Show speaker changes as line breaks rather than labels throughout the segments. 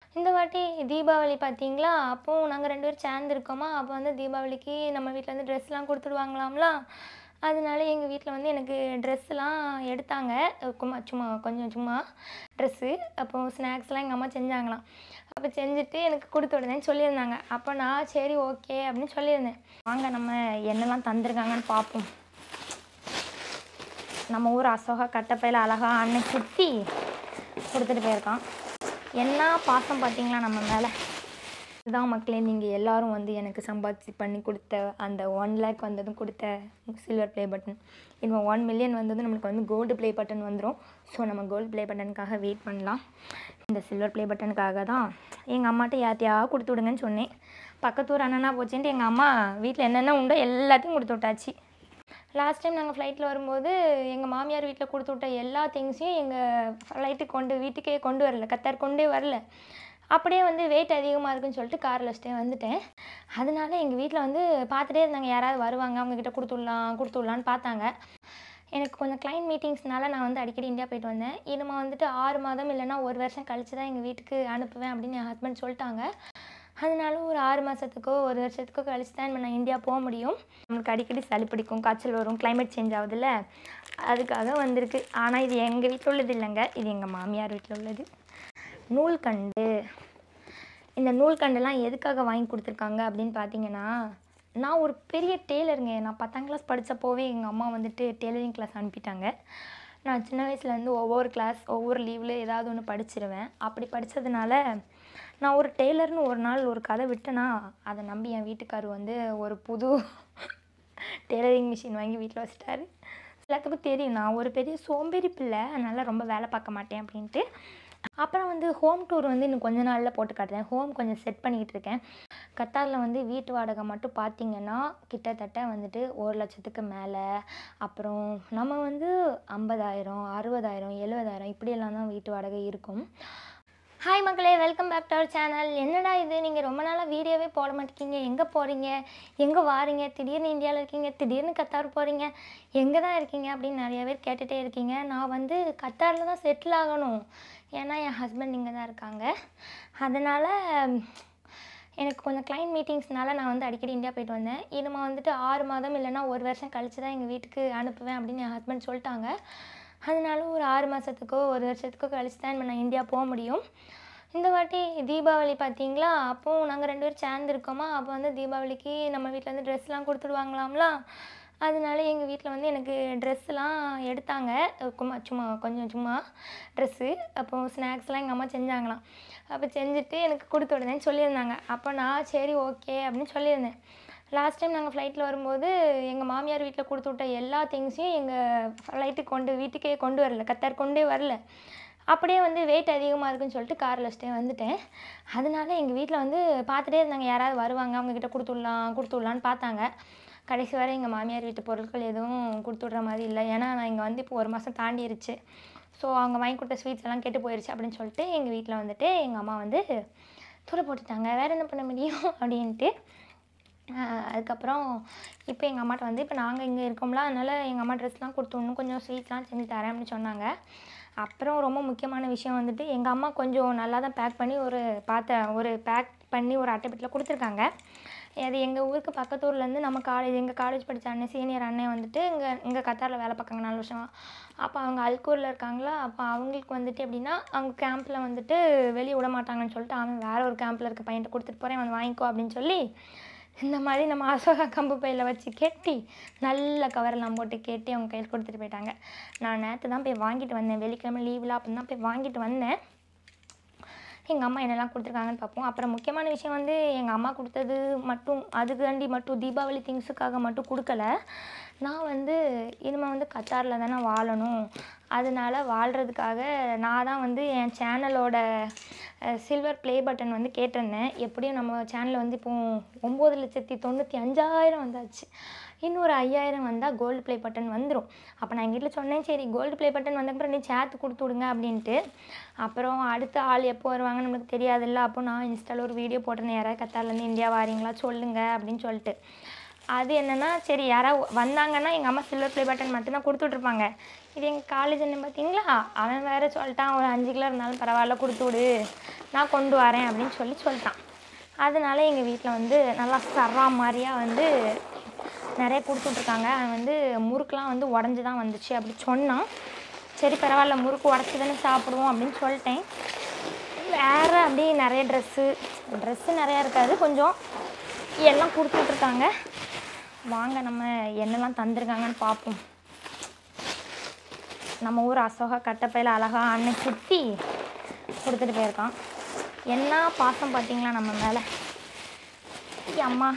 இந்த வாட்டி தீபாவளி பார்த்தீங்களா அப்போது நாங்கள் ரெண்டு பேரும் சேர்ந்துருக்கோமா அப்போ வந்து தீபாவளிக்கு நம்ம வீட்டில் வந்து ட்ரெஸ்லாம் கொடுத்துடுவாங்களாம்லாம் அதனால எங்கள் வீட்டில் வந்து எனக்கு ட்ரெஸ்ஸுலாம் எடுத்தாங்க சும்மா சும்மா கொஞ்சம் சும்மா ட்ரெஸ்ஸு அப்போது ஸ்நாக்ஸ்லாம் எங்கள் அம்மா செஞ்சாங்களாம் அப்போ செஞ்சுட்டு எனக்கு கொடுத்து விடுதேன்னு சொல்லியிருந்தாங்க அப்போ நான் சரி ஓகே அப்படின்னு சொல்லியிருந்தேன் வாங்க நம்ம என்னெல்லாம் தந்திருக்காங்கன்னு பார்ப்போம் நம்ம ஊர் அசோகா கட்டப்பையில் அழகா அன்னைக்கு சுற்றி கொடுத்துட்டு போயிருக்கான் என்ன பாசம் பார்த்தீங்களா நம்ம மேலே இதுதான் மக்களே நீங்கள் எல்லாரும் வந்து எனக்கு சம்பாதிச்சு பண்ணி கொடுத்த அந்த ஒன் லேக் வந்ததும் கொடுத்த சில்வர் ப்ளே பட்டன் இன்னும் ஒன் மில்லியன் வந்ததும் நம்மளுக்கு வந்து கோல்டு ப்ளே பட்டன் வந்துடும் ஸோ நம்ம கோல்டு ப்ளே பட்டனுக்காக வெயிட் பண்ணலாம் இந்த சில்வர் ப்ளே பட்டனுக்காக தான் எங்கள் அம்மாட்ட யார்த்தையா கொடுத்து விடுங்கன்னு சொன்னேன் பக்கத்தூர் அண்ணனா போச்சுன்ட்டு எங்கள் அம்மா வீட்டில் என்னென்ன உண்டோ எல்லாத்தையும் கொடுத்து விட்டாச்சு லாஸ்ட் டைம் நாங்கள் ஃப்ளைட்டில் வரும்போது எங்கள் மாமியார் வீட்டில் கொடுத்து விட்ட எல்லா திங்ஸையும் எங்கள் ஃப்ளைட்டுக்கு கொண்டு வீட்டுக்கே கொண்டு வரல கத்தார் கொண்டே வரல அப்படியே வந்து வெயிட் அதிகமாக இருக்குன்னு சொல்லிட்டு காரில் வச்சுட்டே வந்துட்டேன் அதனால எங்கள் வீட்டில் வந்து பார்த்துட்டே இருந்தாங்க யாராவது வருவாங்க அவங்கக்கிட்ட கொடுத்துடலாம் கொடுத்துடலான்னு பார்த்தாங்க எனக்கு கொஞ்சம் கிளைண்ட் மீட்டிங்ஸ்னால நான் வந்து அடிக்கடி இந்தியா போயிட்டு வந்தேன் இனிமே வந்துட்டு ஆறு மாதம் இல்லைன்னா ஒரு வருஷம் கழிச்சு தான் எங்கள் வீட்டுக்கு அனுப்புவேன் அப்படின்னு என் ஹஸ்பண்ட் சொல்லிட்டாங்க அதனால ஒரு ஆறு மாதத்துக்கோ ஒரு வருஷத்துக்கோ கழிச்சு தான் நம்ம நான் இந்தியா போக முடியும் நம்மளுக்கு அடிக்கடி சளி பிடிக்கும் காய்ச்சல் வரும் climate சேஞ்ச் ஆகுதுல்ல அதுக்காக வந்திருக்கு ஆனால் இது எங்கள் வீட்டில் உள்ளது இல்லைங்க இது எங்கள் மாமியார் வீட்டில் உள்ளது நூல்கண்டு இந்த நூல்கண்டெல்லாம் எதுக்காக வாங்கி கொடுத்துருக்காங்க அப்படின்னு பார்த்தீங்கன்னா நான் ஒரு பெரிய டெய்லருங்க நான் பத்தாம் கிளாஸ் படித்தப்போவே எங்கள் அம்மா வந்துட்டு டெய்லரிங் கிளாஸ் அனுப்பிட்டாங்க நான் சின்ன வயசுலேருந்து ஒவ்வொரு கிளாஸ் ஒவ்வொரு லீவில் ஏதாவது ஒன்று படிச்சிருவேன் அப்படி படித்ததுனால நான் ஒரு டெய்லர்னு ஒரு நாள் ஒரு கதை விட்டேன்னா அதை நம்பி என் வீட்டுக்காரர் வந்து ஒரு புது டெய்லரிங் மிஷின் வாங்கி வீட்டில் வச்சிட்டாரு எல்லாத்துக்கும் தெரியும் நான் ஒரு பெரிய சோம்பேறி பிள்ளை அதனால் ரொம்ப வேலை பார்க்க மாட்டேன் அப்படின்ட்டு அப்புறம் வந்து ஹோம் டூர் வந்து இன்னும் கொஞ்ச நாளில் போட்டு காட்டுறேன் ஹோம் கொஞ்சம் செட் பண்ணிக்கிட்டு இருக்கேன் கத்தாரில் வந்து வீட்டு வாடகை மட்டும் பார்த்தீங்கன்னா கிட்டத்தட்ட வந்துட்டு ஒரு லட்சத்துக்கு மேலே அப்புறம் நம்ம வந்து ஐம்பதாயிரம் அறுபதாயிரம் எழுபதாயிரம் இப்படியெல்லாம் தான் வீட்டு வாடகை இருக்கும் ஹாய் மக்களே welcome back to our channel என்னடா இது நீங்கள் ரொம்ப நாளாக வீடியோவே போட மாட்டேங்க எங்கே போகிறீங்க எங்கே வாரீங்க திடீர்னு இந்தியாவில் இருக்கீங்க திடீர்னு கத்தார் போகிறீங்க எங்கே தான் இருக்கீங்க அப்படின்னு நிறைய பேர் கேட்டுகிட்டே இருக்கீங்க நான் வந்து கத்தாரில் தான் செட்டில் ஆகணும் ஏன்னா என் ஹஸ்பண்ட் இங்கே தான் இருக்காங்க அதனால் எனக்கு கொஞ்சம் கிளைண்ட் மீட்டிங்ஸ்னால நான் வந்து அடிக்கடி இந்தியா போயிட்டு வந்தேன் இனிமே வந்துட்டு ஆறு மாதம் இல்லைன்னா ஒரு வருஷம் கழிச்சு தான் எங்கள் வீட்டுக்கு அனுப்புவேன் அப்படின்னு என் ஹஸ்பண்ட் சொல்லிட்டாங்க அதனால ஒரு ஆறு மாதத்துக்கோ ஒரு வருஷத்துக்கோ கழிச்சு தான் நம்ம நான் இந்தியா போக முடியும் இந்த வாட்டி தீபாவளி பார்த்தீங்களா அப்போது நாங்கள் ரெண்டு பேரும் சேர்ந்துருக்கோமா அப்போ வந்து தீபாவளிக்கு நம்ம வீட்டில் வந்து ட்ரெஸ்லாம் கொடுத்துடுவாங்களாம்லாம் அதனால எங்கள் வீட்டில் வந்து எனக்கு ட்ரெஸ்ஸுலாம் எடுத்தாங்க சும்மா சும்மா கொஞ்சம் சும்மா ட்ரெஸ்ஸு அப்போது ஸ்நாக்ஸ்லாம் எங்கள் அம்மா செஞ்சாங்களாம் அப்போ செஞ்சுட்டு எனக்கு கொடுத்து விடுதேன்னு சொல்லியிருந்தாங்க அப்போ நான் சரி ஓகே அப்படின்னு சொல்லியிருந்தேன் லாஸ்ட் டைம் நாங்கள் ஃப்ளைட்டில் வரும்போது எங்கள் மாமியார் வீட்டில் கொடுத்து விட்ட எல்லா திங்ஸையும் எங்கள் ஃப்ளைட்டுக்கு கொண்டு வீட்டுக்கே கொண்டு வரல கத்தார் கொண்டே வரல அப்படியே வந்து வெயிட் அதிகமாக இருக்குன்னு சொல்லிட்டு காரில் வச்சுட்டே வந்துட்டேன் அதனால எங்கள் வீட்டில் வந்து பார்த்துட்டே இருந்தாங்க யாராவது வருவாங்க அவங்கக்கிட்ட கொடுத்துடலாம் கொடுத்துடலான்னு பார்த்தாங்க கடைசி வரை எங்கள் மாமியார் வீட்டு பொருட்கள் எதுவும் கொடுத்து விட்ற மாதிரி இல்லை ஏன்னா நான் இங்கே வந்து இப்போ ஒரு மாதம் தாண்டிருச்சு ஸோ அவங்க வாங்கி கொடுத்த ஸ்வீட்ஸ் எல்லாம் கெட்டு போயிடுச்சு அப்படின்னு சொல்லிட்டு எங்கள் வீட்டில் வந்துட்டு எங்கள் அம்மா வந்து தூர போட்டுட்டாங்க வேறு என்ன பண்ண முடியும் அப்படின்ட்டு ஆஹ் அதுக்கப்புறம் இப்போ எங்கள் அம்மாட்ட வந்து இப்போ நாங்கள் இங்கே இருக்கோம்ல அதனால் எங்கள் அம்மா ட்ரெஸ்லாம் கொடுத்து இன்னும் கொஞ்சம் ஸ்வீட்லாம் செஞ்சு தரேன் அப்படின்னு சொன்னாங்க அப்புறம் ரொம்ப முக்கியமான விஷயம் வந்துட்டு எங்கள் அம்மா கொஞ்சம் நல்லா தான் பேக் பண்ணி ஒரு பார்த்த ஒரு பேக் பண்ணி ஒரு அட்டைப்பெட்டில் கொடுத்துருக்காங்க அது எங்கள் ஊருக்கு பக்கத்து ஊர்லேருந்து நம்ம காலேஜ் எங்கள் காலேஜ் படித்த அண்ணன் சீனியர் அண்ணன் வந்துட்டு இங்கே இங்கே கத்தாரில் வேலை பார்க்காங்க நாலு வருஷமா அப்போ அவங்க அல்கூரில் இருக்காங்களா அப்போ அவங்களுக்கு வந்துட்டு எப்படின்னா அவங்க கேம்பில் வந்துட்டு வெளியே விட மாட்டாங்கன்னு சொல்லிட்டு அவன் வேற ஒரு கேம்பில் இருக்க பையன்ட்ட கொடுத்துட்டு போகிறேன் அவன் வாங்கிக்கோ அப்படின்னு சொல்லி இந்த மாதிரி நம்ம அசோகா கம்பு பையில் வச்சு கெட்டி நல்ல கவரெல்லாம் போட்டு கெட்டி அவங்க கையில் கொடுத்துட்டு போயிட்டாங்க நான் நேற்று தான் போய் வாங்கிட்டு வந்தேன் வெள்ளிக்கிழமை லீவில் அப்போ தான் போய் வாங்கிட்டு வந்தேன் எங்கள் அம்மா என்னெல்லாம் கொடுத்துருக்காங்கன்னு பார்ப்போம் அப்புறம் முக்கியமான விஷயம் வந்து எங்கள் அம்மா கொடுத்தது மட்டும் அதுக்காண்டி மட்டும் தீபாவளி திங்ஸுக்காக மட்டும் கொடுக்கல நான் வந்து இனிமேல் வந்து கத்தாரில் தானே வாழணும் அதனால வாழ்கிறதுக்காக நான் தான் வந்து என் சேனலோட சில்வர் ப்ளே பட்டன் வந்து கேட்டிருந்தேன் எப்படியும் நம்ம சேனலில் வந்து இப்போ ஒம்பது லட்சத்தி தொண்ணூற்றி அஞ்சாயிரம் வந்தாச்சு இன்னொரு ஐயாயிரம் வந்தால் கோல்டு ப்ளே பட்டன் வந்துடும் அப்போ நான் எங்கள் வீட்டில் சொன்னேன் சரி கோல்டு ப்ளே பட்டன் வந்தப்பறம் நீ சேர்த்து கொடுத்து விடுங்க அப்படின்ட்டு அப்புறம் அடுத்த ஆள் எப்போ வருவாங்கன்னு நம்மளுக்கு தெரியாதுல்ல அப்போ நான் இன்ஸ்டாவில் ஒரு வீடியோ போட்டிருந்தேன் யாராவது கத்தார்லேருந்து இந்தியா வாரீங்களா சொல்லுங்கள் அப்படின்னு சொல்லிட்டு அது என்னென்னா சரி யாராவது வந்தாங்கன்னா எங்கள் அம்மா சில்வர் ப்ளே பட்டன் மட்டும்தான் கொடுத்துட்ருப்பாங்க இது எங்கள் காலேஜ் என்ன பார்த்தீங்களா அவன் வேறு சொல்லிட்டான் ஒரு அஞ்சு கிலோ இருந்தாலும் பரவாயில்ல கொடுத்து விடு நான் கொண்டு வரேன் அப்படின்னு சொல்லி சொல்லிட்டான் அதனால எங்கள் வீட்டில் வந்து நல்லா சரா மாதிரியாக வந்து நிறைய கொடுத்துட்ருக்காங்க அவன் வந்து முறுக்குலாம் வந்து உடஞ்சி தான் வந்துச்சு அப்படி சொன்னான் சரி பரவாயில்ல முறுக்கு உடச்சி தானே சாப்பிடுவோம் அப்படின்னு சொல்லிட்டேன் வேறு அப்படியே நிறைய ட்ரெஸ்ஸு ட்ரெஸ்ஸு நிறையா இருக்காது கொஞ்சம் எல்லாம் கொடுத்துட்ருக்காங்க வாங்க நம்ம என்னெல்லாம் தந்திருக்காங்கன்னு பார்ப்போம் நம்ம ஊர் அசோகா கட்டப்பையில் அழகா அன்னைக்கு சுற்றி கொடுத்துட்டு போயிருக்கான் என்ன பாசம் பார்த்தீங்களா நம்ம மேலே அம்மா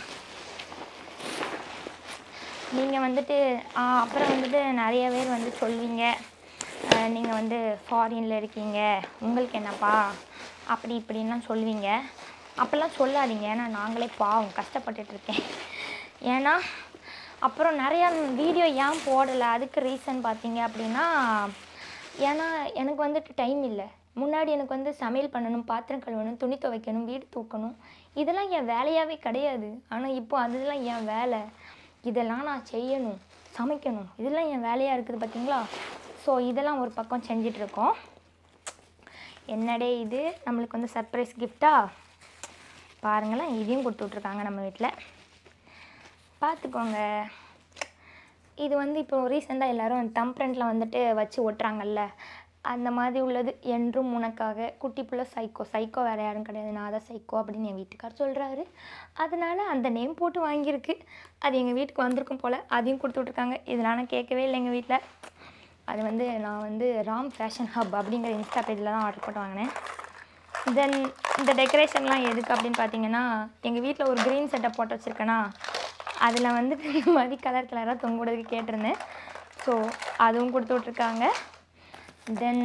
நீங்கள் வந்துட்டு ஆ, அப்புறம் வந்துட்டு நிறைய பேர் வந்து சொல்வீங்க நீங்கள் வந்து ஃபாரினில் இருக்கீங்க உங்களுக்கு என்னப்பா அப்படி இப்படின்லாம் சொல்லுவீங்க அப்போல்லாம் சொல்லாதீங்க ஏன்னா நாங்களே பாவம் கஷ்டப்பட்டுட்டு இருக்கேன் ஏன்னா அப்புறம் நிறையா வீடியோ ஏன் போடலை அதுக்கு ரீசன் பார்த்தீங்க அப்படின்னா ஏன்னா எனக்கு வந்துட்டு டைம் இல்லை முன்னாடி எனக்கு வந்து சமையல் பண்ணணும் பாத்திரம் கழுவணும் துணி துவைக்கணும் வீடு தூக்கணும் இதெல்லாம் என் வேலையாகவே கிடையாது ஆனால் இப்போ அதெல்லாம் என் வேலை இதெல்லாம் நான் செய்யணும் சமைக்கணும் இதெல்லாம் என் வேலையாக இருக்குது பார்த்தீங்களா ஸோ இதெல்லாம் ஒரு பக்கம் செஞ்சிட்ருக்கோம் என்னடே இது நம்மளுக்கு வந்து சர்ப்ரைஸ் கிஃப்டா பாருங்களேன் இதையும் கொடுத்து விட்ருக்காங்க நம்ம வீட்டில் பார்த்துக்கோங்க இது வந்து இப்போ ரீசெண்டாக எல்லோரும் தம் பிரிண்டில் வந்துட்டு வச்சு ஒட்டுறாங்கல்ல அந்த மாதிரி உள்ளது என்றும் உனக்காக குட்டி புள்ள சைக்கோ சைக்கோ வேறு யாரும் கிடையாது நான் தான் சைக்கோ அப்படின்னு என் வீட்டுக்கார் சொல்கிறாரு அதனால அந்த நேம் போட்டு வாங்கியிருக்கு அது எங்கள் வீட்டுக்கு வந்திருக்கும் போல் அதையும் கொடுத்து விட்ருக்காங்க இதெல்லாம் நான் கேட்கவே இல்லை எங்கள் வீட்டில் அது வந்து நான் வந்து ராம் ஃபேஷன் ஹப் அப்படிங்கிற இன்ஸ்டா பேஜில் தான் ஆர்டர் போட்டு வாங்கினேன் தென் இந்த டெக்கரேஷன்லாம் எதுக்கு அப்படின்னு பார்த்தீங்கன்னா எங்கள் வீட்டில் ஒரு க்ரீன் செட்டப் போட்டு வச்சுருக்கேனா அதில் வந்து இந்த மாதிரி கலர் கலராக தொங்குறதுக்கு கேட்டிருந்தேன் ஸோ அதுவும் கொடுத்து விட்ருக்காங்க தென்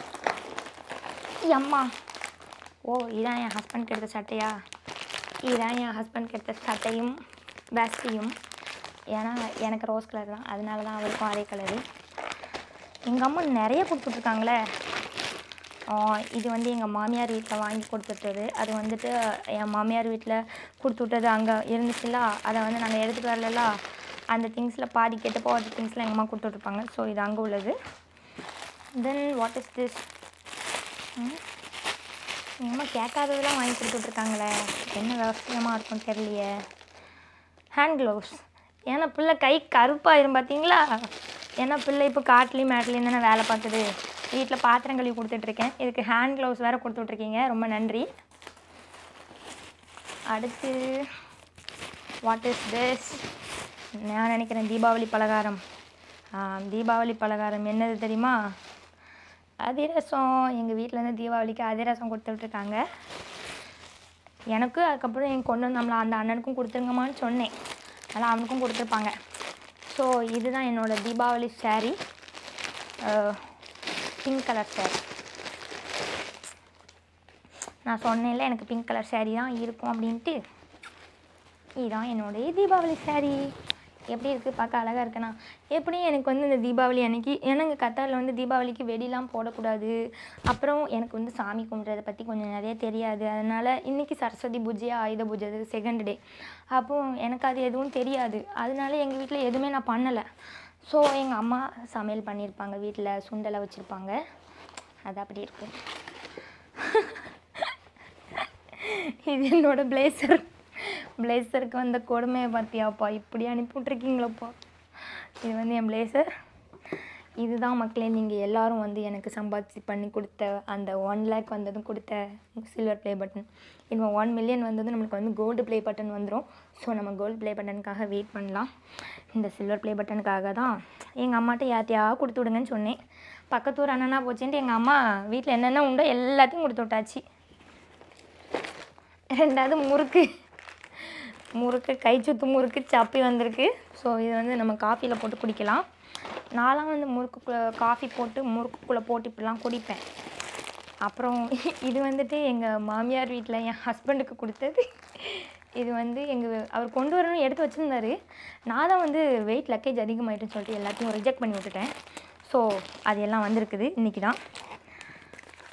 அம்மா ஓ இதான் என் ஹஸ்பண்ட்க்கு எடுத்த சட்டையா இதான் என் ஹஸ்பண்ட்க்கு எடுத்த சட்டையும் வேஸ்டியும் ஏன்னா எனக்கு ரோஸ் கலர் தான் அதனால தான் அவருக்கும் அதே கலரு எங்கள் அம்மா நிறைய கொடுத்துட்ருக்காங்களே இது வந்து எங்கள் மாமியார் வீட்டில் வாங்கி கொடுத்துட்டது அது வந்துட்டு என் மாமியார் வீட்டில் கொடுத்து விட்டது அங்கே இருந்துச்சுல்ல அதை வந்து நாங்கள் எடுத்துகிட்டு வரல அந்த திங்ஸில் பாதி கெட்டு போகாத திங்ஸில் எங்கள் அம்மா கொடுத்துட்ருப்பாங்க ஸோ இது அங்கே உள்ளது தென் வாட் இஸ் திஸ் எங்கள் அம்மா கேட்காததெல்லாம் வாங்கி கொடுத்துட்ருக்காங்களே என்ன விவசாயமாக இருக்கும் தெரியலையே ஹேண்ட் க்ளவுஸ் ஏன்னா பிள்ளை கை கருப்பாயிரும் பார்த்தீங்களா ஏன்னா பிள்ளை இப்போ காட்டுலேயும் மேட்லேயும் தானே வேலை பார்க்குது வீட்டில் பாத்திரம் கழுவி கொடுத்துட்ருக்கேன் இதுக்கு ஹேண்ட் க்ளவுஸ் வேறு கொடுத்துட்ருக்கீங்க ரொம்ப நன்றி அடுத்து வாட் இஸ் திஸ் நான் நினைக்கிறேன் தீபாவளி பலகாரம் ஆ, தீபாவளி பலகாரம் என்னது தெரியுமா அதிரசம் எங்கள் வீட்டிலேருந்து தீபாவளிக்கு அதிரசம் கொடுத்துட்ருக்காங்க எனக்கு அதுக்கப்புறம் என் கொண்டு வந்தோம்ல அந்த அண்ணனுக்கும் கொடுத்துருங்கம்மான்னு சொன்னேன் அதனால் அவனுக்கும் கொடுத்துருப்பாங்க ஸோ இதுதான் என்னோட Deepavali saree pink colour saree நான் சொன்னேன்ல எனக்கு பிங்க் கலர் saree தான் இருக்கும் அப்படின்ட்டு இதுதான் என்னுடைய தீபாவளி saree எப்படி இருக்குது பார்க்க அழகாக இருக்குண்ணா எப்படியும் எனக்கு வந்து இந்த தீபாவளி அன்னைக்கு ஏன்னா இங்கே கத்தாரில் வந்து தீபாவளிக்கு வெடிலாம் போடக்கூடாது அப்புறம் எனக்கு வந்து சாமி கும்பிட்றத பற்றி கொஞ்சம் நிறைய தெரியாது அதனால் இன்றைக்கி சரஸ்வதி பூஜையா ஆயுத பூஜை செகண்ட் டே அப்போ எனக்கு அது எதுவும் தெரியாது அதனால எங்கள் வீட்டில் எதுவுமே நான் பண்ணலை ஸோ எங்கள் அம்மா சமையல் பண்ணியிருப்பாங்க வீட்டில் சுண்டலை வச்சுருப்பாங்க அது அப்படி இருக்கும் இது என்னோட பிளேசர் பிளேசருக்கு வந்த கொடுமையை பார்த்தியாப்பா இப்படி அனுப்பிவிட்ருக்கீங்களப்பா இது வந்து என் பிளேசர் இதுதான் மக்களே நீங்கள் எல்லாரும் வந்து எனக்கு சம்பாதிச்சு பண்ணி கொடுத்த அந்த ஒன் லேக் வந்ததும் கொடுத்த சில்வர் ப்ளே பட்டன் இனிமேல் ஒன் மில்லியன் வந்ததும் நம்மளுக்கு வந்து கோல்டு ப்ளே பட்டன் வந்துடும் ஸோ நம்ம கோல்டு ப்ளே பட்டனுக்காக வெயிட் பண்ணலாம் இந்த சில்வர் ப்ளே பட்டனுக்காக தான் எங்கள் அம்மாட்ட யார்ட்டையா கொடுத்து விடுங்கன்னு சொன்னேன் பக்கத்தூர் அண்ணனா போச்சுன்ட்டு எங்கள் அம்மா வீட்டில் என்னென்ன உண்டோ எல்லாத்தையும் கொடுத்து விட்டாச்சு ரெண்டாவது முறுக்கு முறுக்கு கை சுத்து முறுக்கு சப்பி வந்திருக்கு ஸோ இது வந்து நம்ம காஃபியில் போட்டு குடிக்கலாம் நான்லாம் வந்து முறுக்குக்குள்ளே காஃபி போட்டு முறுக்குக்குள்ளே போட்டு இப்படிலாம் குடிப்பேன் அப்புறம் இது வந்துட்டு எங்கள் மாமியார் வீட்டில் என் ஹஸ்பண்டுக்கு கொடுத்தது இது வந்து எங்கள் அவர் கொண்டு வரணும்னு எடுத்து வச்சுருந்தாரு நான் தான் வந்து வெயிட் லக்கேஜ் அதிகமாயிட்டுன்னு சொல்லிட்டு எல்லாத்தையும் ரிஜெக்ட் பண்ணி விட்டுட்டேன் ஸோ அது எல்லாம் வந்திருக்குது இன்றைக்கி தான்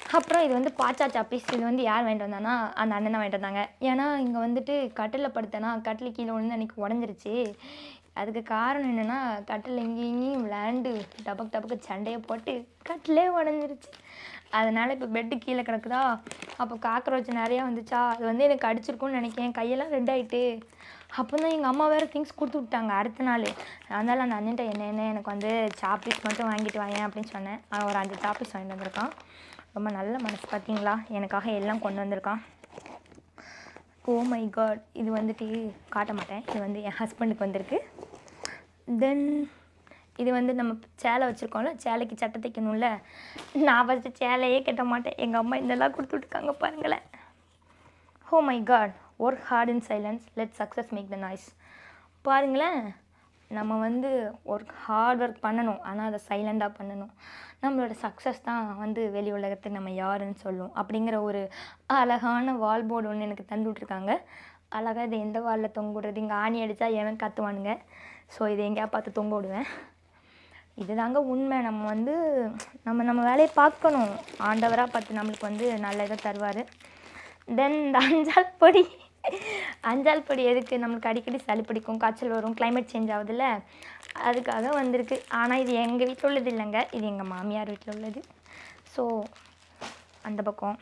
அப்புறம் இது வந்து பாச்சா சாப்பீஸ் இது வந்து யார் வாங்கிட்டு வந்தானா அந்த அண்ணன் தான் வாங்கிட்டு வந்தாங்க ஏன்னா இங்கே வந்துட்டு கட்டிலில் படுத்தேனா கட்டில் கீழே விழுந்து அன்றைக்கி உடஞ்சிருச்சு அதுக்கு காரணம் என்னென்னா கட்டில் இங்கேயும் இங்கேயும் விளையாண்டு டபக்கு டபக்கு சண்டையை போட்டு கட்டிலே உடஞ்சிருச்சு அதனால் இப்போ பெட்டு கீழே கிடக்குதா அப்போ காக்ரோச் நிறையா வந்துச்சா அது வந்து எனக்கு அடிச்சிருக்கும்னு நினைக்கிறேன் கையெல்லாம் ரெட் ஆயிட்டு அப்போ தான் எங்கள் அம்மா வேறு திங்ஸ் கொடுத்து விட்டாங்க அடுத்த நாள் அதனால் அந்த அண்ணன்ட்ட என்ன என்ன எனக்கு வந்து சாப்பீஸ் மட்டும் வாங்கிட்டு வாயேன் அப்படின்னு சொன்னேன் அவன் ஒரு அஞ்சு சாப்பீஸ் வாங்கிட்டு வந்திருக்கான் ரொம்ப நல்ல மனசு பார்த்தீங்களா எனக்காக எல்லாம் கொண்டு வந்திருக்கான் ஓ மை காட் இது வந்துட்டு காட்ட மாட்டேன் இது வந்து என் ஹஸ்பண்டுக்கு வந்திருக்கு தென் இது வந்து நம்ம சேலை வச்சுருக்கோம்ல சேலைக்கு சட்டை தைக்கணும்ல நான் ஃபஸ்ட்டு சேலையே கட்ட மாட்டேன் எங்கள் அம்மா இதெல்லாம் கொடுத்துட்ருக்காங்க பாருங்களேன் oh my god work hard in silence let success make the noise பாருங்களேன் நம்ம வந்து ஒர்க் ஹார்ட் ஒர்க் பண்ணணும் ஆனால் அதை சைலண்டாக பண்ணணும் நம்மளோட சக்ஸஸ் தான் வந்து வெளி உலகத்துக்கு நம்ம யாருன்னு சொல்லும் அப்படிங்கிற ஒரு அழகான வால் போர்டு ஒன்று எனக்கு தந்து விட்ருக்காங்க அழகாக இது எந்த வாலில் தொங்க விடுறது இங்கே ஆணி அடித்தா எவன் கத்துவானுங்க ஸோ இதை எங்கேயா பார்த்து தொங்க விடுவேன் இதுதாங்க உண்மை நம்ம வந்து நம்ம நம்ம வேலையை பார்க்கணும் ஆண்டவராக பார்த்து நம்மளுக்கு வந்து நல்ல இதை தருவார் தென் இந்த அஞ்சால் பொடி அஞ்சால் பொடி எதுக்கு நம்மளுக்கு அடிக்கடி சளி பிடிக்கும் காய்ச்சல் வரும் climate சேஞ்ச் ஆகுதுல்ல அதுக்காக வந்திருக்கு ஆனால் இது எங்கள் வீட்டில் உள்ளது இல்லைங்க இது எங்கள் மாமியார் வீட்டில் உள்ளது ஸோ அந்த பக்கம்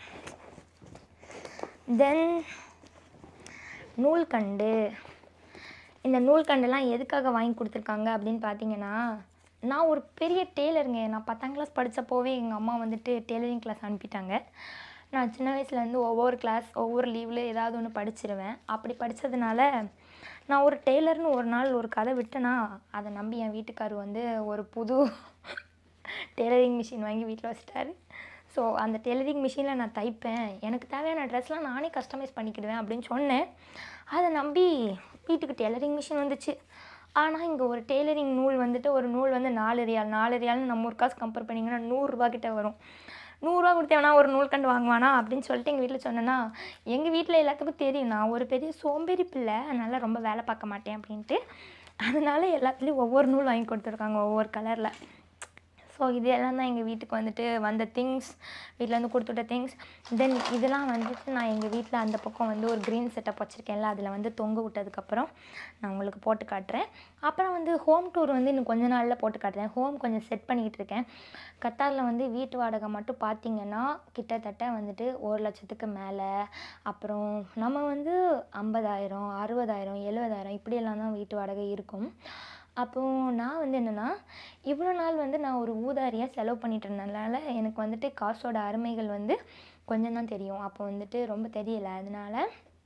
தென் நூல்கண்டு இந்த நூல்கண்டுலாம் எதுக்காக வாங்கி கொடுத்துருக்காங்க அப்படின்னு பார்த்தீங்கன்னா நான் ஒரு பெரிய டெய்லருங்க நான் பத்தாம் கிளாஸ் படித்தப்போவே எங்கள் அம்மா வந்துட்டு டெய்லரிங் கிளாஸ் அனுப்பிட்டாங்க நான் சின்ன வயசுலேருந்து ஒவ்வொரு கிளாஸ் ஒவ்வொரு லீவில் ஏதாவது ஒன்று படிச்சிருவேன் அப்படி படித்ததுனால நான் ஒரு டெய்லர்னு ஒரு நாள் ஒரு கதை விட்டேன்னா அதை நம்பி என் வீட்டுக்காரர் வந்து ஒரு புது டெய்லரிங் மிஷின் வாங்கி வீட்டில் வச்சிட்டாரு ஸோ அந்த டெய்லரிங் மிஷினில் நான் தைப்பேன் எனக்கு தேவையான ட்ரெஸ்லாம் நானே கஸ்டமைஸ் பண்ணிக்கிடுவேன் அப்படின்னு சொன்னேன் அதை நம்பி வீட்டுக்கு டெய்லரிங் மிஷின் வந்துச்சு ஆனால் இங்கே ஒரு டெய்லரிங் நூல் வந்துட்டு ஒரு நூல் வந்து நாலு ரியால் நாலு ரியால்னு நம்ம ஒரு காசு கம்பேர் பண்ணிங்கன்னா நூறுரூவா கிட்ட வரும் நூறுரூவா கொடுத்தேவனா ஒரு நூல் கண்டு வாங்குவானா அப்படின்னு சொல்லிட்டு எங்கள் வீட்டில் சொன்னேன்னா எங்கள் வீட்டில் எல்லாத்துக்கும் தெரியும் நான் ஒரு பெரிய சோம்பேறி பிள்ளை அதனால் ரொம்ப வேலை பார்க்க மாட்டேன் அப்படின்ட்டு அதனால எல்லாத்துலேயும் ஒவ்வொரு நூல் வாங்கி கொடுத்துருக்காங்க ஒவ்வொரு கலரில் ஸோ இது எல்லாம் தான் எங்கள் வீட்டுக்கு வந்துட்டு வந்த திங்ஸ் வீட்டில் வந்து கொடுத்துட்ட திங்ஸ் தென் இதெல்லாம் வந்துட்டு நான் எங்கள் வீட்டில் அந்த பக்கம் வந்து ஒரு க்ரீன் செட்டப் வச்சுருக்கேன்ல அதில் வந்து தொங்க விட்டதுக்கப்புறம் நான் உங்களுக்கு போட்டு காட்டுறேன் அப்புறம் வந்து ஹோம் டூர் வந்து இன்னும் கொஞ்ச நாளில் போட்டு காட்டுறேன் ஹோம் கொஞ்சம் செட் பண்ணிக்கிட்டு இருக்கேன் கத்தாரில் வந்து வீட்டு வாடகை மட்டும் பார்த்தீங்கன்னா கிட்டத்தட்ட வந்துட்டு ஒரு லட்சத்துக்கு மேலே அப்புறம் நம்ம வந்து ஐம்பதாயிரம் அறுபதாயிரம் எழுபதாயிரம் இப்படியெல்லாம் தான் வீட்டு வாடகை இருக்கும் அப்போ நான் வந்து என்னென்னா இவ்வளோ நாள் வந்து நான் ஒரு ஊதாரியாக செலவு பண்ணிட்டு இருந்ததுனால எனக்கு வந்துட்டு காசோட அருமைகள் வந்து கொஞ்சம் தான் தெரியும் அப்போ வந்துட்டு ரொம்ப தெரியல அதனால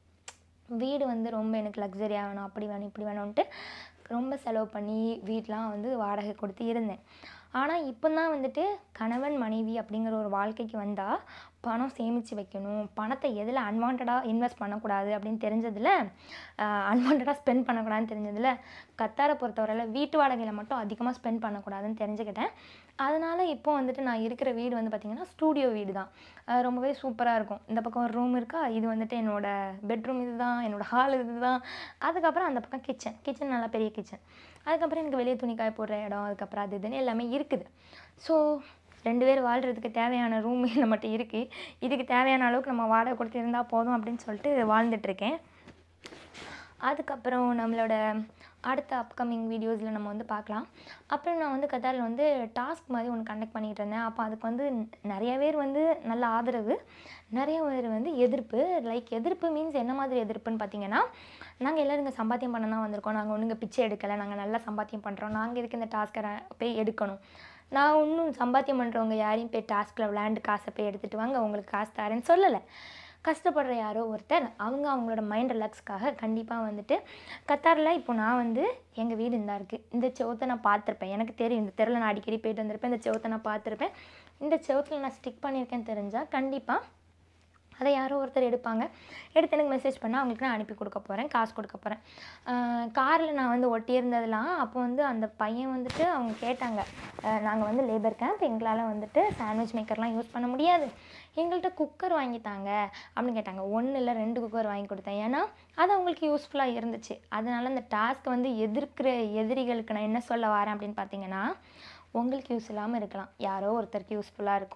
வீடு வந்து ரொம்ப எனக்கு லக்ஸரியாக வேணும் அப்படி வேணும் இப்படி வேணும்ன்ட்டு ரொம்ப செலவு பண்ணி வீடெலாம் வந்து வாடகை கொடுத்து இருந்தேன் ஆனால் இப்போ தான் வந்துட்டு கணவன் மனைவி அப்படிங்கிற ஒரு வாழ்க்கைக்கு வந்தால் பணம் சேமித்து வைக்கணும் பணத்தை எதில் அன்வான்டாக இன்வெஸ்ட் பண்ணக்கூடாது அப்படின்னு தெரிஞ்சதில் அன்வான்டாக ஸ்பெண்ட் பண்ணக்கூடாதுன்னு தெரிஞ்சதில் கத்தாரை பொறுத்தவரையில் வீட்டு வாடகையில் மட்டும் அதிகமாக ஸ்பெண்ட் பண்ணக்கூடாதுன்னு தெரிஞ்சுக்கிட்டேன் அதனால் இப்போ வந்துட்டு நான் இருக்கிற வீடு வந்து பார்த்திங்கன்னா ஸ்டூடியோ வீடு தான் அஹ் ரொம்பவே சூப்பராக இருக்கும் இந்த பக்கம் ஒரு ரூம் இருக்கா இது வந்துட்டு என்னோடய பெட்ரூம் இது தான் என்னோடய ஹால் இது தான் அதுக்கப்புறம் அந்த பக்கம் கிச்சன் கிச்சன் நல்லா பெரிய கிச்சன் அதுக்கப்புறம் எனக்கு வெளியே துணி காய போடுற இடம் அதுக்கப்புறம் அது இதுன்னு எல்லாமே இருக்குது ஸோ ரெண்டு பேர் வாழ்கிறதுக்கு தேவையான ரூம் நம்மகிட்ட இருக்குது இதுக்கு தேவையான அளவுக்கு நம்ம வாடகை கொடுத்து இருந்தால் போதும் அப்படின்னு சொல்லிட்டு வாழ்ந்துட்டுருக்கேன் அதுக்கப்புறம் நம்மளோட அடுத்த அப்கமிங் வீடியோஸில் நம்ம வந்து பார்க்கலாம் அப்புறம் நான் வந்து கத்தாரில் வந்து டாஸ்க் மாதிரி ஒன்று கண்டக்ட் பண்ணிகிட்டு இருந்தேன் அப்போ அதுக்கு வந்து நிறைய பேர் வந்து நல்ல ஆதரவு நிறைய பேர் வந்து எதிர்ப்பு லைக் எதிர்ப்பு மீன்ஸ் என்ன மாதிரி எதிர்ப்புன்னு பார்த்தீங்கன்னா நாங்கள் எல்லோரும் இங்கே சம்பாத்தியம் பண்ண தான் வந்திருக்கோம் நாங்கள் ஒன்றும் இங்கே பிச்சை எடுக்கலை நாங்கள் நல்லா சம்பாத்தியம் பண்ணுறோம் நாங்கள் இதுக்கு இந்த டாஸ்க்கை போய் எடுக்கணும் நான் இன்னும் சம்பாத்தியம் பண்ணுறவங்க யாரையும் போய் டாஸ்கில் விளையாண்டு காசை போய் எடுத்துகிட்டு வாங்க உங்களுக்கு காசு தரேன்னு சொல்லலை கஷ்டப்படுற யாரோ ஒருத்தர் அவங்க அவங்களோட மைண்ட் ரிலாக்ஸ்க்காக கண்டிப்பாக வந்துட்டு கத்தாரில் இப்போ நான் வந்து எங்கள் வீடு இருந்தா இருக்குது இந்த செவத்தை நான் பார்த்துருப்பேன் எனக்கு தெரியும் இந்த தெருவில் நான் அடிக்கடி போயிட்டு வந்திருப்பேன் இந்த செவத்தை நான் பார்த்துருப்பேன் இந்த செவத்தில் நான் ஸ்டிக் பண்ணியிருக்கேன்னு தெரிஞ்சால் கண்டிப்பாக அதை யாரோ ஒருத்தர் எடுப்பாங்க எடுத்து எனக்கு மெசேஜ் பண்ணால் அவங்களுக்கு நான் அனுப்பி கொடுக்க போகிறேன் காசு கொடுக்க போகிறேன் காரில் நான் வந்து ஒட்டியிருந்ததெல்லாம் அப்போ வந்து அந்த பையன் வந்துட்டு அவங்க கேட்டாங்க நாங்கள் வந்து லேபர் கேம்ப் எங்களால் வந்துட்டு சாண்ட்விச் மேக்கர்லாம் யூஸ் பண்ண முடியாது எங்கள்கிட்ட குக்கர் வாங்கித்தாங்க அப்படின்னு கேட்டாங்க ஒன்று இல்லை ரெண்டு குக்கர் வாங்கி கொடுத்தேன் ஏன்னா அது அவங்களுக்கு யூஸ்ஃபுல்லாக இருந்துச்சு அதனால் அந்த டாஸ்க் வந்து எதிர்க்கிற எதிரிகளுக்கு நான் என்ன சொல்ல வரேன் அப்படின்னு பார்த்தீங்கன்னா உங்களுக்கு யூஸ் இல்லாமல் இருக்கலாம் யாரோ ஒருத்தருக்கு யூஸ்ஃபுல்லாக இருக்கும்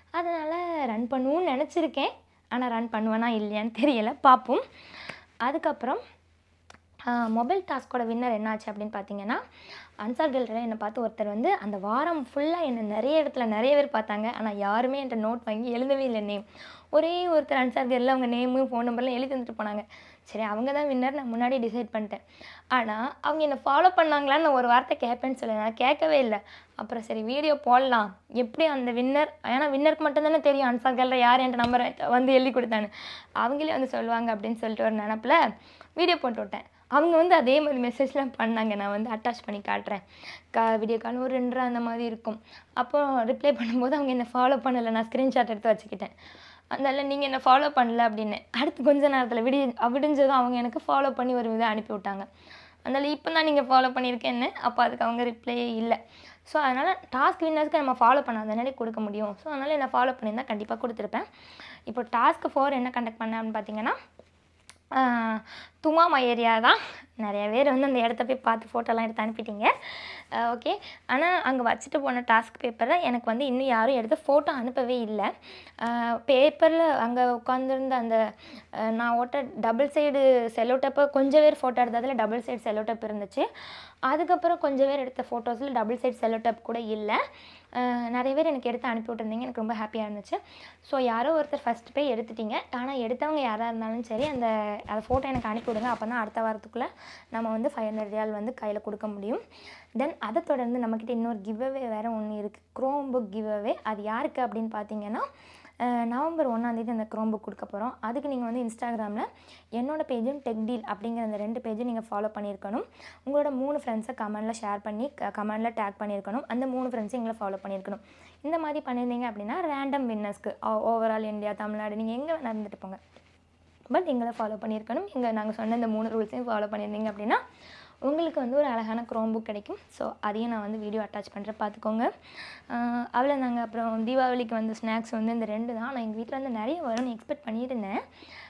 அதனால் ரன் பண்ணுவோன்னு நினச்சிருக்கேன் ஆனால் ரன் பண்ணுவேனா இல்லையான்னு தெரியலை பார்ப்போம் அதுக்கப்புறம் மொபைல் டாஸ்கோட வின்னர் என்னாச்சு அப்படின்னு பார்த்தீங்கன்னா அன்சார் கேலரியில் என்னை பார்த்து ஒருத்தர் வந்து அந்த வாரம் ஃபுல்லாக என்னை நிறைய இடத்துல நிறைய பேர் பார்த்தாங்க ஆனால் யாருமே என்கிட்ட நோட் வாங்கி எழுதவே இல்லை நேம் ஒரே ஒருத்தர் அன்சார் கேலரில் அவங்க நேமு ஃபோன் நம்பர்லாம் எழுதி வந்துட்டு போனாங்க சரி அவங்க தான் வின்னர் நான் முன்னாடி டிசைட் பண்ணிட்டேன் ஆனால் அவங்க என்னை ஃபாலோ பண்ணாங்களான்னு நான் ஒரு வார்த்தை கேட்பேன்னு சொல்லி நான் கேட்கவே இல்லை அப்புறம் சரி வீடியோ போடலாம் எப்படி அந்த வின்னர் ஏன்னா வின்னருக்கு மட்டும்தானே தெரியும் அன்சார் கேலரில் யார் என்கிட்ட நம்பர் வந்து எழுதி கொடுத்தான்னு அவங்களே வந்து சொல்லுவாங்க அப்படின்னு சொல்லிட்டு ஒரு நினப்பில் வீடியோ போட்டு விட்டேன் அவங்க வந்து அதே மாதிரி மெசேஜ்லாம் பண்ணாங்க நான் வந்து அட்டாச் பண்ணி காட்டுறேன் கா வீடியோ கால் ஒரு ரெண்டரை அந்த மாதிரி இருக்கும் அப்போ ரிப்ளை பண்ணும்போது அவங்க என்னை ஃபாலோ பண்ணலை நான் ஸ்க்ரீன்ஷாட் எடுத்து வச்சுக்கிட்டேன் அதனால நீங்கள் என்னை ஃபாலோ பண்ணல அப்படின்னு அடுத்து கொஞ்ச நேரத்தில் விடிய விடிஞ்சதும் அவங்க எனக்கு ஃபாலோ பண்ணி ஒரு இதை அனுப்பி விட்டாங்க அதனால் இப்போ தான் நீங்கள் ஃபாலோ பண்ணியிருக்கேன்னு அப்போ அதுக்கு அவங்க ரிப்ளையே இல்லை ஸோ அதனால் டாஸ்க் வின்னர்ஸ்க்கு நம்ம ஃபாலோ பண்ணாதனாலே கொடுக்க முடியும் ஸோ அதனால் என்ன ஃபாலோ பண்ணியிருந்தா கண்டிப்பாக கொடுத்துருப்பேன் இப்போ டாஸ்க் ஃபோர் என்ன கண்டக்ட் பண்ணேன் அப்படின்னு பார்த்தீங்கன்னா துமாமா ஏரியா தான் நிறைய பேர் வந்து அந்த இடத்த போய் பார்த்து ஃபோட்டோலாம் எடுத்து அனுப்பிட்டீங்க ஓகே ஆனால் அங்கே வச்சுட்டு போன டாஸ்க் பேப்பரை எனக்கு வந்து இன்னும் யாரும் எடுத்து ஃபோட்டோ அனுப்பவே இல்லை பேப்பரில் அங்கே உட்காந்துருந்த அந்த அஹ், நான் ஓட்ட டபுள் சைடு செல்லோ டப்பை கொஞ்சம் பேர் ஃபோட்டோ எடுத்ததில் டபுள் சைடு செல்லோ டப் இருந்துச்சு அதுக்கப்புறம் கொஞ்சம் பேர் எடுத்த ஃபோட்டோஸில் டபுள் சைடு செல்லோ டப் கூட இல்லை அஹ், நிறைய பேர் எனக்கு எடுத்து அனுப்பி விட்டுருந்தீங்க எனக்கு ரொம்ப ஹாப்பியாக இருந்துச்சு ஸோ யாரோ ஒருத்தர் ஃபஸ்ட் போய் எடுத்துட்டீங்க ஆனால் எடுத்தவங்க யாராக இருந்தாலும் சரி அந்த அந்த ஃபோட்டோ எனக்கு அனுப்பி விடுங்க அப்போ தான் அடுத்த வாரத்துக்குள்ளே நம்ம வந்து ஃபைவ் ஹண்ட்ரட் ரியால் வந்து கையில் கொடுக்க முடியும் தென் அதை தொடர்ந்து நம்மக்கிட்ட இன்னொரு கிவ்அவே வேறு ஒன்று இருக்குது க்ரோம் புக் கிவ்அவே அது யாருக்கு அப்படின்னு பார்த்தீங்கன்னா அஹ், நவம்பர் ஒன்றாந்தேதி அந்த க்ரோம் புக் கொடுக்க போகிறோம் அதுக்கு நீங்கள் வந்து இன்ஸ்டாகிராமில் என்னோட பேஜும் டெக் டீல் அப்படிங்கிற அந்த ரெண்டு பேஜும் நீங்கள் ஃபாலோ பண்ணியிருக்கணும் உங்களோட மூணு ஃப்ரெண்ட்ஸை கமெண்டில் ஷேர் பண்ணி கமெண்டில் டேக் பண்ணியிருக்கணும் அந்த மூணு ஃப்ரெண்ட்ஸையும் எங்களை ஃபாலோ பண்ணியிருக்கணும் இந்த மாதிரி பண்ணியிருந்தீங்க அப்படின்னா ரேண்டம் வின்னர்ஸ்க்கு ஓவரால் இந்தியா தமிழ்நாடு நீங்கள் எங்கே வேணா இருந்துட்டு போங்க பட் எங்களை ஃபாலோ பண்ணியிருக்கணும் இங்கே நாங்கள் சொன்ன இந்த மூணு ரூல்ஸையும் ஃபாலோ பண்ணியிருந்தீங்க அப்படின்னா உங்களுக்கு வந்து ஒரு அழகான க்ரோம் புக் கிடைக்கும் ஸோ அதையும் நான் வந்து வீடியோ அட்டாச் பண்ணுறேன் பார்த்துக்கோங்க அவ்வளோ நாங்கள் அப்புறம் தீபாவளிக்கு வந்து ஸ்நாக்ஸ் வந்து இந்த ரெண்டு தான் நான் எங்கள் வீட்டில் வந்து நிறைய வரும்னு எக்ஸ்பெக்ட் பண்ணியிருந்தேன்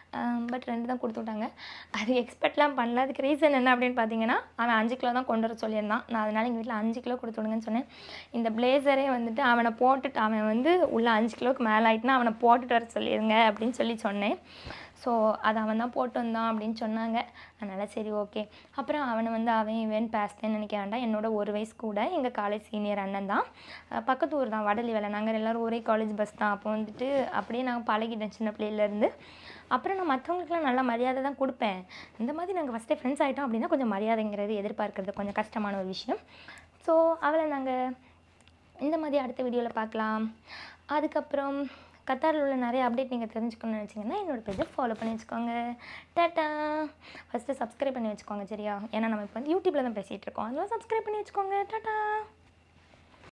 பட் ரெண்டு தான் கொடுத்து விட்டாங்க அது எக்ஸ்பெக்ட்லாம் பண்ணல அதுக்கு ரீசன் என்ன அப்படின்னு பார்த்தீங்கன்னா அவன் அஞ்சு கிலோ தான் கொண்டு வர சொல்லியிருந்தான் நான் அதனால் எங்கள் வீட்டில் அஞ்சு கிலோ கொடுத்து விடுங்கன்னு சொன்னேன் இந்த பிளேசரே வந்துட்டு அவனை போட்டுட்டு அவன் வந்து உள்ள அஞ்சு கிலோவுக்கு மேலே ஆயிட்டுனா அவனை போட்டுட்டு வர சொல்லிடுங்க அப்படின்னு சொல்லி சொன்னேன் ஸோ அது அவன் தான் போட்டு வந்தான் அப்படின்னு சொன்னாங்க அதனால் சரி ஓகே அப்புறம் அவனை வந்து அவன் இவன் பேசுதேன்னு நினைக்க வேண்டாம் என்னோட ஒரு வயசு கூட எங்கள் காலேஜ் சீனியர் அண்ணன் தான் அஹ் பக்கத்து ஊர் தான் வடலி வேலை நாங்கள் எல்லோரும் ஒரே காலேஜ் பஸ் தான் அப்போ வந்துட்டு அப்படியே நாங்கள் பழகிட்டேன் சின்ன பிள்ளையிலேருந்து அப்புறம் நான் மற்றவங்களுக்குலாம் நல்ல மரியாதை தான் கொடுப்பேன் இந்த மாதிரி நாங்கள் ஃபஸ்ட்டே ஃப்ரெண்ட்ஸ் ஆகிட்டோம் அப்படின்னா கொஞ்சம் மரியாதைங்கிறது எதிர்பார்க்கறது கொஞ்சம் கஷ்டமான ஒரு விஷயம் ஸோ அவளை நாங்கள் இந்த மாதிரி அடுத்த வீடியோவில் பார்க்கலாம் அதுக்கப்புறம் கத்தாரில் உள்ள நிறைய அப்டேட் நீங்கள் தெரிஞ்சுக்கணும்னு நினச்சிங்கன்னா என்னோட பேஜை ஃபாலோ பண்ணி வச்சுக்கோங்க டாட்டா ஃபஸ்ட்டு சப்ஸ்கிரைப் பண்ணி வச்சுக்கோங்க சரியா ஏன்னா நம்ம இப்போ வந்து யூடியூப்பில் தான் பேசிகிட்டு இருக்கோம் அதெல்லாம் சப்ஸ்கிரைப் பண்ணி வச்சுக்கோங்க டாட்டா